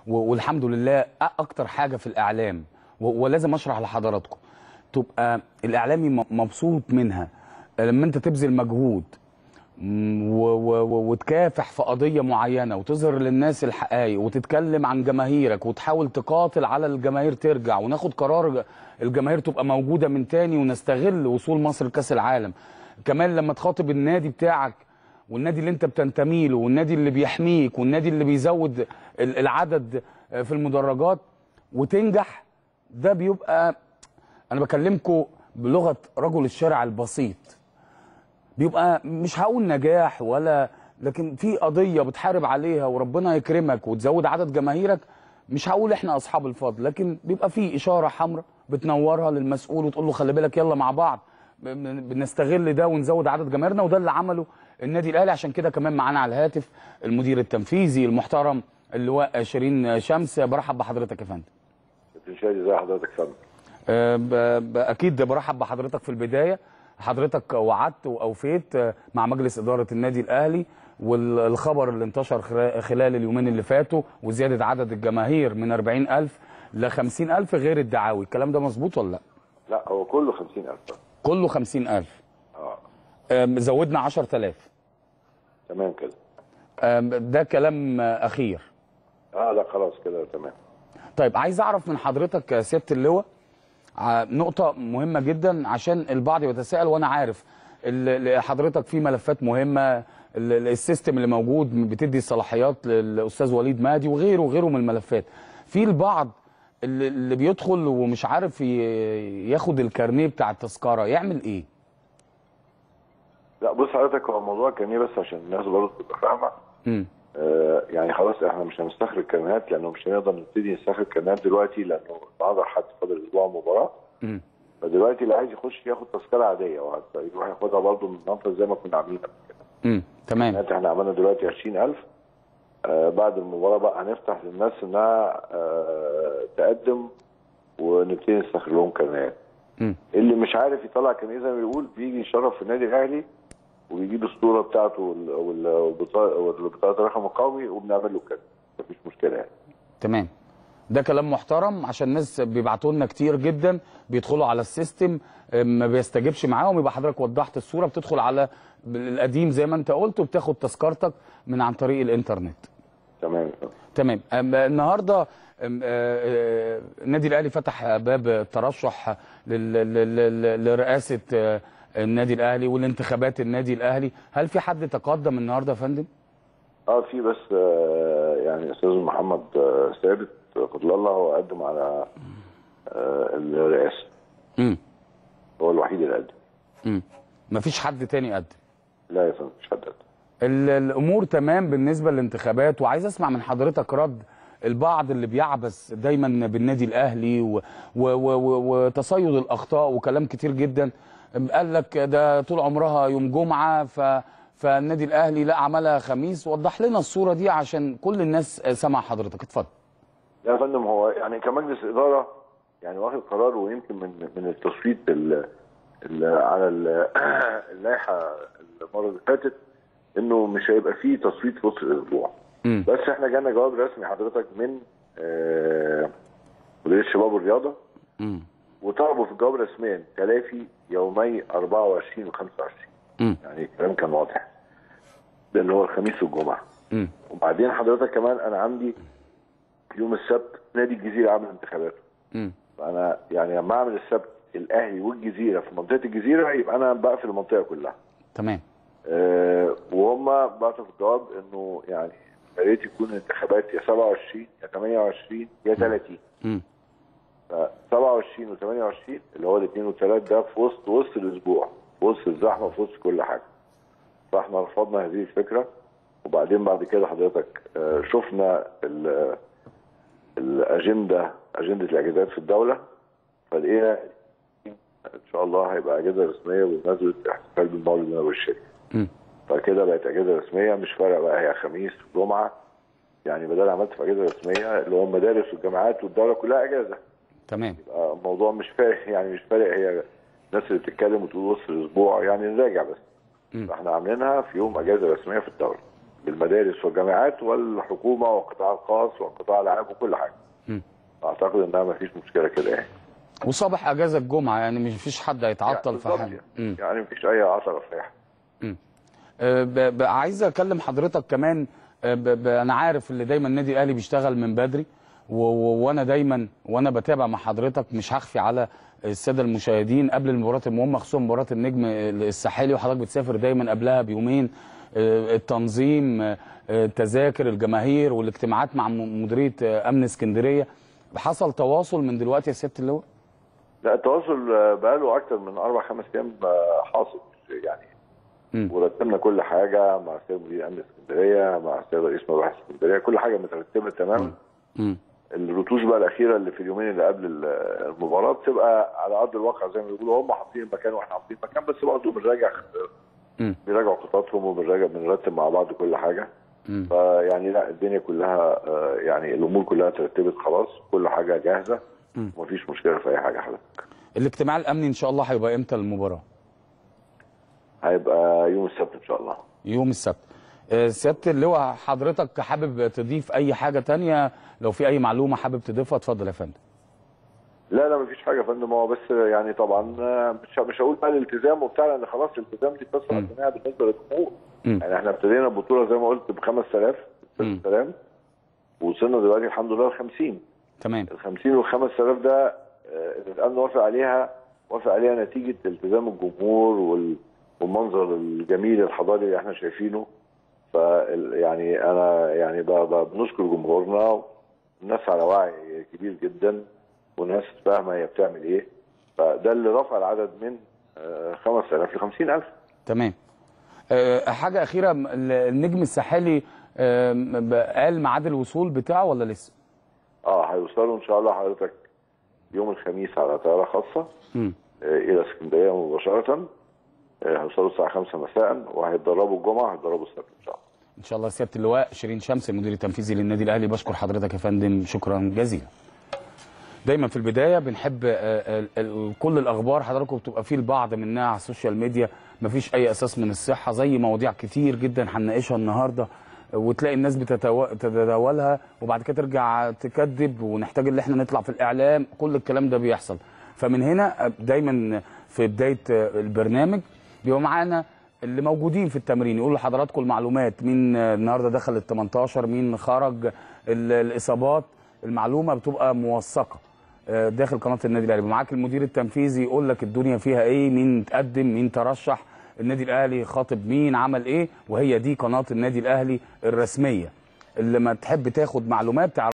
و- والحمد لله أ- اكتر حاجه في الاعلام و- ولازم اشرح لحضراتكم تبقى الاعلامي م- مبسوط منها لما انت تبذل مجهود م- و- و- و- وتكافح في قضيه معينه وتظهر للناس الحقائق وتتكلم عن جماهيرك وتحاول تقاتل على الجماهير ترجع وناخد قرار الجماهير تبقى موجوده من تاني ونستغل وصول مصر لكاس العالم كمان لما تخاطب النادي بتاعك والنادي اللي انت بتنتمي له والنادي اللي بيحميك والنادي اللي بيزود ال- العدد في المدرجات وتنجح ده بيبقى انا بكلمكم بلغه رجل الشارع البسيط بيبقى مش هقول نجاح ولا لكن في قضيه بتحارب عليها وربنا يكرمك وتزود عدد جماهيرك مش هقول احنا اصحاب الفضل لكن بيبقى في اشاره حمراء بتنورها للمسؤول وتقول له خلي بالك يلا مع بعض بن- بنستغل ده ونزود عدد جماهيرنا وده اللي عمله النادي الاهلي عشان كده كمان معانا على الهاتف المدير التنفيذي المحترم اللواء شيرين شمس برحب بحضرتك يا فندم كابتن شادي ازي حضرتك يا فندم أه، ب- ب- اكيد برحب بحضرتك في البدايه حضرتك وعدت واوفيت أه، مع مجلس اداره النادي الاهلي والخبر اللي انتشر خلا- خلال اليومين اللي فاتوا وزياده عدد الجماهير من 40000 ل 50000 غير الدعاوي الكلام ده مظبوط ولا لا لا هو كله 50000 كله 50000 اه أم، زودنا 10000 تمام كده أم، ده كلام أه، اخير اه لا خلاص كده تمام طيب عايز اعرف من حضرتك يا سياده اللواء ع- نقطة مهمة جدا عشان البعض يتساءل وانا عارف ال- ال- حضرتك في ملفات مهمة ال- ال- السيستم اللي موجود بتدي الصلاحيات للاستاذ وليد مهدي وغيره وغيره من الملفات في البعض اللي اللي بيدخل ومش عارف ي- ياخد الكارنيه بتاع التذكرة يعمل ايه؟ لا بص حضرتك هو الموضوع كان ايه بس عشان الناس برضه تبقى فاهمه مم. آه يعني خلاص احنا مش هنستخرج كلمات لانه مش هنقدر نبتدي نستخرج كلمات دلوقتي لانه بعض حد فاضل اسبوع مباراه مم. فدلوقتي اللي عايز يخش ياخد تذكره عاديه ويروح ياخدها برضه من منفذ زي ما كنا عاملين قبل كده مم. تمام يعني احنا عملنا دلوقتي 20000 آه بعد المباراه بقى هنفتح للناس انها آه تقدم ونبتدي نستخرج لهم كلمات مم. اللي مش عارف يطلع كان زي ما بيقول بيجي يشرف في النادي الاهلي ويجيب الصوره بتاعته وال- وال- والبطاقه والبطاقه الرقم القومي وبنعمل له كده مفيش مشكله يعني تمام ده كلام محترم عشان الناس بيبعتوا لنا كتير جدا بيدخلوا على السيستم ما بيستجيبش معاهم يبقى حضرتك وضحت الصوره بتدخل على القديم زي ما انت قلت وبتاخد تذكرتك من عن طريق الانترنت تمام تمام أم النهارده أم، آه، آه، النادي الاهلي فتح باب الترشح لل- لل- لل- لرئاسه آه، النادي الاهلي والانتخابات النادي الاهلي هل في حد تقدم النهارده يا فندم اه في بس آه يعني استاذ محمد آه ثابت قدر الله هو قدم على آه الرئاسه امم هو الوحيد اللي قدم امم مفيش حد تاني قدم لا يا فندم مش حد قدم ال- الامور تمام بالنسبه للانتخابات وعايز اسمع من حضرتك رد البعض اللي بيعبث دايما بالنادي الاهلي و- و- و- و- وتصيد الاخطاء وكلام كتير جدا قال لك ده طول عمرها يوم جمعه ف فالنادي الاهلي لا عملها خميس وضح لنا الصوره دي عشان كل الناس سمع حضرتك اتفضل يا فندم هو يعني كمجلس اداره يعني واخد قرار ويمكن من من التصويت ال ال على ال- اللائحه المره اللي فاتت انه مش هيبقى فيه تصويت في وسط الاسبوع امم بس احنا جانا جواب رسمي حضرتك من آه، مديريه الشباب والرياضه امم وطلبوا في الجواب رسميا تلافي يومي 24 و 25 امم يعني الكلام كان واضح ده اللي هو الخميس والجمعه امم وبعدين حضرتك كمان انا عندي يوم السبت نادي الجزيره عامل انتخاباته امم فانا يعني لما اعمل السبت الاهلي والجزيره في منطقه الجزيره يبقى انا بقفل المنطقه كلها تمام أه وهم بعتوا في الجواب انه يعني يا ريت يكون الانتخابات يا 27 يا 28 يا 30 امم ف 27 و 28 اللي هو الاثنين والثلاث ده في وسط وسط الاسبوع في وسط الزحمه في وسط كل حاجه فاحنا رفضنا هذه الفكره وبعدين بعد كده حضرتك آه، شفنا ال- الاجنده اجنده الاجازات في الدوله فلقينا ان شاء الله هيبقى اجازه رسميه بمناسبه احتفال بالمولد النبوي الشريف امم فكده بقت اجازه رسميه مش فارقه بقى هي خميس وجمعه يعني بدل عملت في اجازه رسميه اللي هو المدارس والجامعات والدوله كلها اجازه تمام يبقى الموضوع مش فارق يعني مش فارق هي الناس اللي بتتكلم وتقول وسط الاسبوع يعني نراجع بس مم. فاحنا عاملينها في يوم اجازه رسميه في الدوله بالمدارس والجامعات والحكومه والقطاع الخاص والقطاع العام وكل حاجه. مم. اعتقد انها ما فيش مشكله كده يعني. وصباح اجازه الجمعه يعني مش فيش حد هيتعطل في بالظبط حاجه مم. يعني, يعني ما فيش اي عطله في اي حاجه. أه، ب- ب- عايز اكلم حضرتك كمان أه، ب- ب- انا عارف اللي دايما النادي الاهلي بيشتغل من بدري و- و- وانا دايما وانا بتابع مع حضرتك مش هخفي على الساده المشاهدين قبل المباريات المهمه خصوصا مباراه النجم الساحلي وحضرتك بتسافر دايما قبلها بيومين أه، التنظيم أه، التذاكر الجماهير والاجتماعات مع م- مديريه أه، امن اسكندريه حصل تواصل من دلوقتي يا سياده اللواء؟ لا التواصل آه، بقاله اكتر من اربع خمس ايام آه، حاصل يعني مم. ورتبنا كل حاجه مع السيد مدير امن اسكندريه مع السيد رئيس مباحث اسكندريه كل حاجه مترتبه تماما مم. الرتوش بقى الاخيره اللي في اليومين اللي قبل ال- المباراه بتبقى على ارض الواقع زي ما بيقولوا هم حاطين المكان واحنا حاطين المكان بس برضه بنراجع مم. بنراجع خططهم وبنراجع بنرتب مع بعض كل حاجه مم. فيعني لا الدنيا كلها آه، يعني الامور كلها ترتبت خلاص كل حاجه جاهزه مم. ومفيش مشكله في اي حاجه حضرتك الاجتماع الامني ان شاء الله هيبقى امتى المباراه؟ هيبقى يوم السبت ان شاء الله يوم السبت آه، سياده اللواء حضرتك حابب تضيف اي حاجه تانية لو في اي معلومه حابب تضيفها اتفضل يا فندم لا لا مفيش حاجه يا فندم هو بس يعني طبعا آه، مش مش هقول بقى الالتزام وبتاع لان خلاص الالتزام دي قصه مم. قدمناها بالنسبه للجمهور مم. يعني احنا ابتدينا البطوله زي ما قلت ب 5000 مم. 6000 ووصلنا دلوقتي الحمد لله ل 50 تمام ال 50 وال 5000 ده آه، الامن وافق عليها وافق عليها نتيجه التزام الجمهور وال- والمنظر الجميل الحضاري اللي احنا شايفينه ف يعني انا يعني ب- ب- بنشكر جمهورنا الناس على وعي كبير جدا وناس فاهمه هي بتعمل ايه فده اللي رفع العدد من آه، 5000 ل 50000 تمام آه، حاجه اخيره م- ال- النجم الساحلي آه، م- ب- قال ميعاد الوصول بتاعه ولا لسه؟ اه هيوصلوا ان شاء الله حضرتك يوم الخميس على طياره خاصه مم. آه، الى اسكندريه مباشره آه، هيوصلوا الساعه 5 مساء وهيتدربوا الجمعه هيتدربوا السبت ان شاء الله ان شاء الله سياده اللواء شيرين شمس المدير التنفيذي للنادي الاهلي بشكر حضرتك يا فندم شكرا جزيلا دايما في البدايه بنحب آه، آه، ال- كل الاخبار حضراتكم بتبقى في البعض منها على السوشيال ميديا مفيش اي اساس من الصحه زي مواضيع كتير جدا هنناقشها النهارده وتلاقي الناس بتتو- تتداولها وبعد كده ترجع تكذب ونحتاج ان احنا نطلع في الاعلام كل الكلام ده بيحصل فمن هنا دايما في بدايه البرنامج بيبقى معانا اللي موجودين في التمرين يقولوا لحضراتكم المعلومات مين النهارده دخل ال 18 مين خرج ال- الاصابات المعلومه بتبقى موثقه آه، داخل قناه النادي الاهلي معاك المدير التنفيذي يقول لك الدنيا فيها ايه مين تقدم مين ترشح النادي الاهلي خاطب مين عمل ايه وهي دي قناه النادي الاهلي الرسميه اللي ما تحب تاخد معلومات تعرف